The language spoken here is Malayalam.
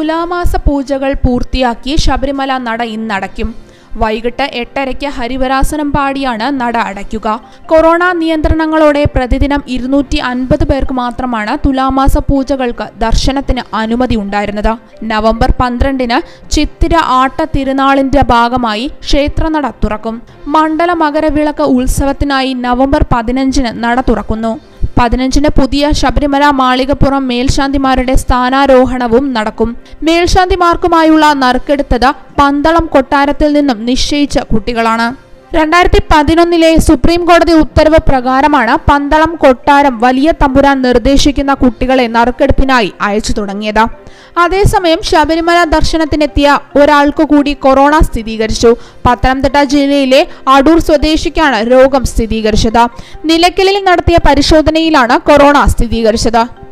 തുലാമാസ പൂജകൾ പൂർത്തിയാക്കി ശബരിമല നട ഇന്നടയ്ക്കും വൈകിട്ട് എട്ടരയ്ക്ക് ഹരിവരാസനം പാടിയാണ് നട അടയ്ക്കുക കൊറോണ നിയന്ത്രണങ്ങളോടെ പ്രതിദിനം ഇരുന്നൂറ്റി അൻപത് പേർക്ക് മാത്രമാണ് തുലാമാസ പൂജകൾക്ക് ദർശനത്തിന് അനുമതി ഉണ്ടായിരുന്നത് നവംബർ പന്ത്രണ്ടിന് ചിത്തിര ആട്ട തിരുനാളിന്റെ ഭാഗമായി ക്ഷേത്രനട തുറക്കും മണ്ഡല മകരവിളക്ക് ഉത്സവത്തിനായി നവംബർ പതിനഞ്ചിന് നട തുറക്കുന്നു പതിനഞ്ചിന് പുതിയ ശബരിമല മാളികപ്പുറം മേൽശാന്തിമാരുടെ സ്ഥാനാരോഹണവും നടക്കും മേൽശാന്തിമാർക്കുമായുള്ള നറുക്കെടുത്തത് പന്തളം കൊട്ടാരത്തിൽ നിന്നും നിശ്ചയിച്ച കുട്ടികളാണ് രണ്ടായിരത്തി പതിനൊന്നിലെ സുപ്രീം കോടതി ഉത്തരവ് പ്രകാരമാണ് പന്തളം കൊട്ടാരം വലിയ തമ്പുരാൻ നിർദ്ദേശിക്കുന്ന കുട്ടികളെ നറുക്കെടുപ്പിനായി അയച്ചു തുടങ്ങിയത് അതേസമയം ശബരിമല ദർശനത്തിനെത്തിയ ഒരാൾക്കു കൂടി കൊറോണ സ്ഥിരീകരിച്ചു പത്തനംതിട്ട ജില്ലയിലെ അടൂർ സ്വദേശിക്കാണ് രോഗം സ്ഥിരീകരിച്ചത് നിലയ്ക്കലിൽ നടത്തിയ പരിശോധനയിലാണ് കൊറോണ സ്ഥിരീകരിച്ചത്